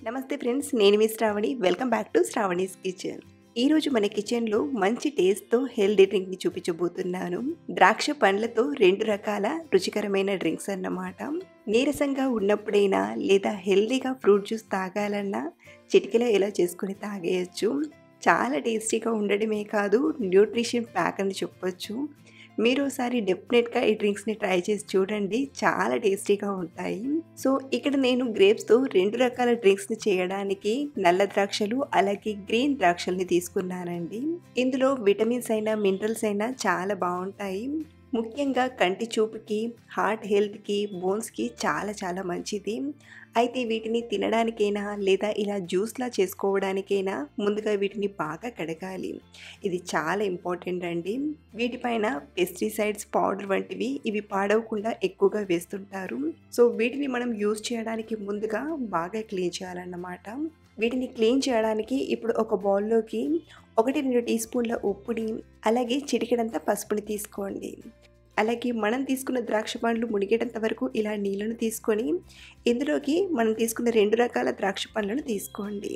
నమస్తే ఫ్రెండ్స్ నేను మీ Sravani welcome back to Sravani's kitchen ఈరోజు మన కిచెన్లో మంచి టేస్ట్తో హెల్దీ డ్రింక్ని చూపించబోతున్నాను ద్రాక్ష పండ్లతో రెండు రకాల రుచికరమైన డ్రింక్స్ అన్నమాట నీరసంగా ఉన్నప్పుడైనా లేదా హెల్దీగా ఫ్రూట్ జ్యూస్ తాగాలన్నా చిటికెలో ఎలా చేసుకుని తాగేయచ్చు చాలా టేస్టీగా ఉండడమే కాదు న్యూట్రిషన్ ప్యాక్ అని చెప్పొచ్చు మీరు ఒకసారి డెఫినెట్గా ఈ డ్రింక్స్ని ట్రై చేసి చూడండి చాలా టేస్టీగా ఉంటాయి సో ఇక్కడ నేను గ్రేప్స్తో రెండు రకాల డ్రింక్స్ని చేయడానికి నల్ల ద్రాక్షలు అలాగే గ్రీన్ ద్రాక్షల్ని తీసుకున్నానండి ఇందులో విటమిన్స్ అయినా మినరల్స్ అయినా చాలా బాగుంటాయి ముఖ్యంగా కంటి చూపుకి హార్ట్ హెల్త్కి బోన్స్కి చాలా చాలా మంచిది అయితే వీటిని తినడానికైనా లేదా ఇలా జ్యూస్లా చేసుకోవడానికైనా ముందుగా వీటిని బాగా కడగాలి ఇది చాలా ఇంపార్టెంట్ అండి వీటిపైన పెస్టిసైడ్స్ పౌడర్ వంటివి ఇవి పాడవకుండా ఎక్కువగా వేస్తుంటారు సో వీటిని మనం యూజ్ చేయడానికి ముందుగా బాగా క్లీన్ చేయాలన్నమాట వీటిని క్లీన్ చేయడానికి ఇప్పుడు ఒక బౌల్లోకి ఒకటి రెండు టీ స్పూన్ల ఉప్పుని అలాగే చిటికెడంత పసుపుని తీసుకోండి అలాగే మనం తీసుకున్న ద్రాక్ష పండ్లు మునిగేటంత వరకు ఇలా నీళ్ళను తీసుకొని ఇందులోకి మనం తీసుకున్న రెండు రకాల ద్రాక్ష పండ్లను తీసుకోండి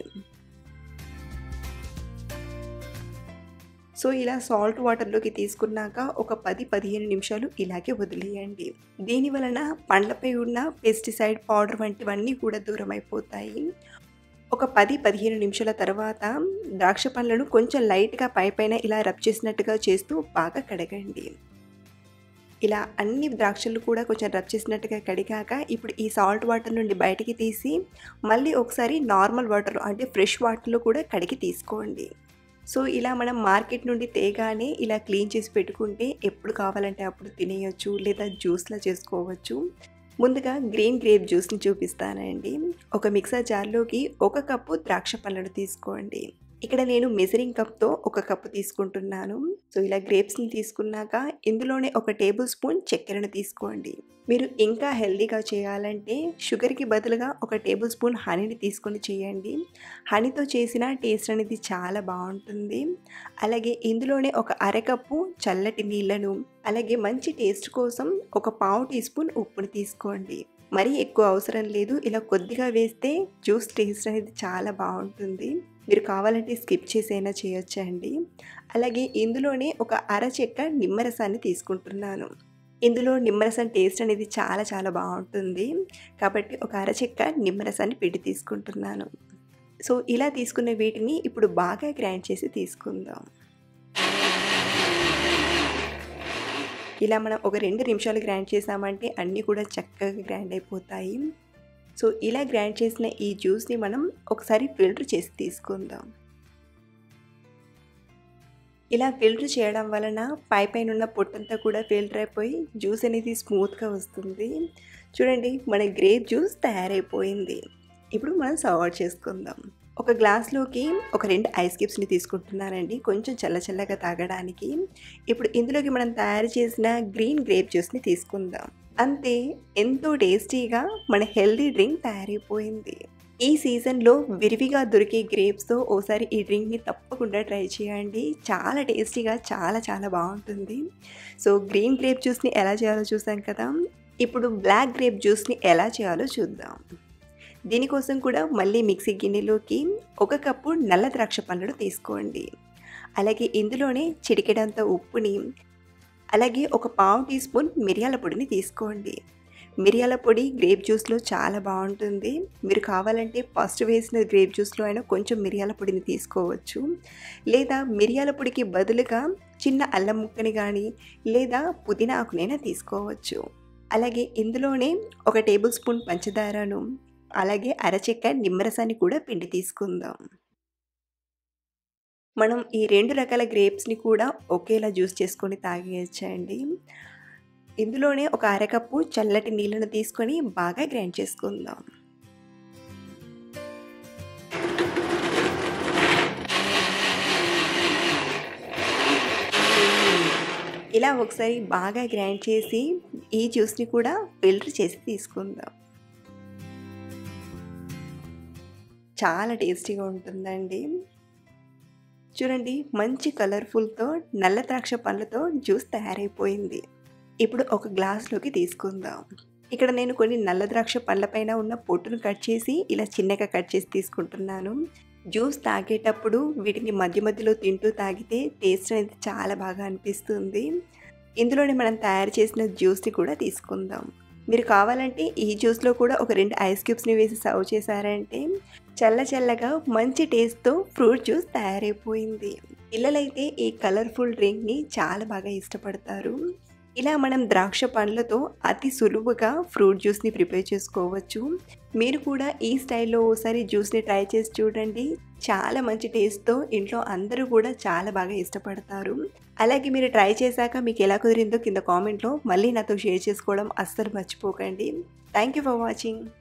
సో ఇలా సాల్ట్ వాటర్లోకి తీసుకున్నాక ఒక పది పదిహేను నిమిషాలు ఇలాగే వదిలేయండి దీని వలన పండ్లపై ఉన్న పెస్టిసైడ్ పౌడర్ వంటివన్నీ కూడా దూరం అయిపోతాయి ఒక పది పదిహేను నిమిషాల తర్వాత ద్రాక్ష పండ్లను కొంచెం లైట్గా పై పైన ఇలా రబ్ చేసినట్టుగా చేస్తూ బాగా కడగండి ఇలా అన్ని ద్రాక్షలు కూడా కొంచెం రబ్ చేసినట్టుగా కడిగాక ఇప్పుడు ఈ సాల్ట్ వాటర్ నుండి బయటికి తీసి మళ్ళీ ఒకసారి నార్మల్ వాటర్ అంటే ఫ్రెష్ వాటర్లో కూడా కడిగి తీసుకోండి సో ఇలా మనం మార్కెట్ నుండి తేగానే ఇలా క్లీన్ చేసి పెట్టుకుంటే ఎప్పుడు కావాలంటే అప్పుడు తినేయచ్చు లేదా జ్యూస్లా చేసుకోవచ్చు ముందుగా గ్రీన్ గ్రేప్ జ్యూస్ని చూపిస్తానండి ఒక మిక్సర్ జార్లోకి ఒక కప్పు ద్రాక్ష పళ్ళను తీసుకోండి ఇక్కడ నేను మెజరింగ్ కప్తో ఒక కప్పు తీసుకుంటున్నాను సో ఇలా గ్రేప్స్ని తీసుకున్నాక ఇందులోనే ఒక టేబుల్ స్పూన్ చక్కెరను తీసుకోండి మీరు ఇంకా హెల్దీగా చేయాలంటే షుగర్కి బదులుగా ఒక టేబుల్ స్పూన్ హనీని తీసుకొని చేయండి హనీతో చేసిన టేస్ట్ అనేది చాలా బాగుంటుంది అలాగే ఇందులోనే ఒక అరకప్పు చల్లటి నీళ్లను అలాగే మంచి టేస్ట్ కోసం ఒక పావు టీ స్పూన్ ఉప్పుని తీసుకోండి మరీ ఎక్కువ అవసరం లేదు ఇలా కొద్దిగా వేస్తే జ్యూస్ టేస్ట్ అనేది చాలా బాగుంటుంది మీరు కావాలంటే స్కిప్ చేసైనా చేయొచ్చండి అలాగే ఇందులోనే ఒక అర చెక్క నిమ్మరసాన్ని తీసుకుంటున్నాను ఇందులో నిమ్మరసం టేస్ట్ అనేది చాలా చాలా బాగుంటుంది కాబట్టి ఒక అర చెక్క నిమ్మరసాన్ని పెట్టి తీసుకుంటున్నాను సో ఇలా తీసుకున్న వీటిని ఇప్పుడు బాగా గ్రైండ్ చేసి తీసుకుందాం ఇలా మనం ఒక రెండు నిమిషాలు గ్రైండ్ చేసామంటే అన్నీ కూడా చక్కగా గ్రైండ్ అయిపోతాయి సో ఇలా గ్రైండ్ చేసిన ఈ జ్యూస్ని మనం ఒకసారి ఫిల్టర్ చేసి తీసుకుందాం ఇలా ఫిల్టర్ చేయడం వలన పై పైన ఉన్న పొట్టంతా కూడా ఫిల్టర్ అయిపోయి జ్యూస్ అనేది స్మూత్గా వస్తుంది చూడండి మన గ్రేప్ జ్యూస్ తయారైపోయింది ఇప్పుడు మనం సర్వ్ చేసుకుందాం ఒక గ్లాస్లోకి ఒక రెండు ఐస్ క్యూబ్స్ని తీసుకుంటున్నానండి కొంచెం చల్ల చల్లగా తాగడానికి ఇప్పుడు ఇందులోకి మనం తయారు చేసిన గ్రీన్ గ్రేప్ జ్యూస్ని తీసుకుందాం అంతే ఎంతో టేస్టీగా మన హెల్దీ డ్రింక్ తయారైపోయింది ఈ సీజన్లో విరివిగా దొరికే గ్రేప్స్తో ఓసారి ఈ డ్రింక్ని తప్పకుండా ట్రై చేయండి చాలా టేస్టీగా చాలా చాలా బాగుంటుంది సో గ్రీన్ గ్రేప్ జ్యూస్ని ఎలా చేయాలో చూసాం కదా ఇప్పుడు బ్లాక్ గ్రేప్ జ్యూస్ని ఎలా చేయాలో చూద్దాం దీనికోసం కూడా మళ్ళీ మిక్సీ గిన్నెలోకి ఒక కప్పు నల్ల ద్రాక్ష పండ్లను తీసుకోండి అలాగే ఇందులోనే చిటికెడంత ఉప్పుని అలాగే ఒక పావు టీ స్పూన్ మిరియాల పొడిని తీసుకోండి మిరియాల పొడి గ్రేప్ జ్యూస్లో చాలా బాగుంటుంది మీరు కావాలంటే ఫస్ట్ వేసిన గ్రేప్ జ్యూస్లో అయినా కొంచెం మిరియాల పొడిని తీసుకోవచ్చు లేదా మిరియాల పొడికి బదులుగా చిన్న అల్లం ముక్కని కానీ లేదా పుదీనా ఆకునైనా తీసుకోవచ్చు అలాగే ఇందులోనే ఒక టేబుల్ స్పూన్ పంచదారను అలాగే అరచెక్క నిమ్మరసాన్ని కూడా పిండి తీసుకుందాం మనం ఈ రెండు రకాల గ్రేప్స్ని కూడా ఒకేలా జ్యూస్ చేసుకొని తాగేయచ్చండి ఇందులోనే ఒక అరకప్పు చల్లటి నీళ్ళను తీసుకొని బాగా గ్రైండ్ చేసుకుందాం ఇలా ఒకసారి బాగా గ్రైండ్ చేసి ఈ జ్యూస్ని కూడా ఫిల్టర్ చేసి తీసుకుందాం చాలా టేస్టీగా ఉంటుందండి చూడండి మంచి కలర్ఫుల్తో నల్ల ద్రాక్ష పండ్లతో జ్యూస్ తయారైపోయింది ఇప్పుడు ఒక గ్లాస్లోకి తీసుకుందాం ఇక్కడ నేను కొన్ని నల్ల ద్రాక్ష పళ్ళపైన ఉన్న పొట్టును కట్ చేసి ఇలా చిన్నగా కట్ చేసి తీసుకుంటున్నాను జ్యూస్ తాగేటప్పుడు వీటిని మధ్య మధ్యలో తింటూ తాగితే టేస్ట్ అనేది చాలా బాగా అనిపిస్తుంది ఇందులోనే మనం తయారు చేసిన జ్యూస్ని కూడా తీసుకుందాం మీరు కావాలంటే ఈ జ్యూస్లో కూడా ఒక రెండు ఐస్ క్యూబ్స్ని వేసి సర్వ్ చేశారంటే చల్ల చల్లగా మంచి టేస్ట్తో ఫ్రూట్ జ్యూస్ తయారైపోయింది పిల్లలైతే ఈ కలర్ఫుల్ డ్రింక్ని చాలా బాగా ఇష్టపడతారు ఇలా మనం ద్రాక్ష పండ్లతో అతి సులువుగా ఫ్రూట్ జ్యూస్ని ప్రిపేర్ చేసుకోవచ్చు మీరు కూడా ఈ స్టైల్లో ఓసారి జ్యూస్ని ట్రై చేసి చూడండి చాలా మంచి టేస్ట్తో ఇంట్లో అందరూ కూడా చాలా బాగా ఇష్టపడతారు అలాగే మీరు ట్రై చేశాక మీకు ఎలా కుదిరిందో కింద కామెంట్లో మళ్ళీ నాతో షేర్ చేసుకోవడం అస్సలు మర్చిపోకండి థ్యాంక్ యూ ఫర్ వాచింగ్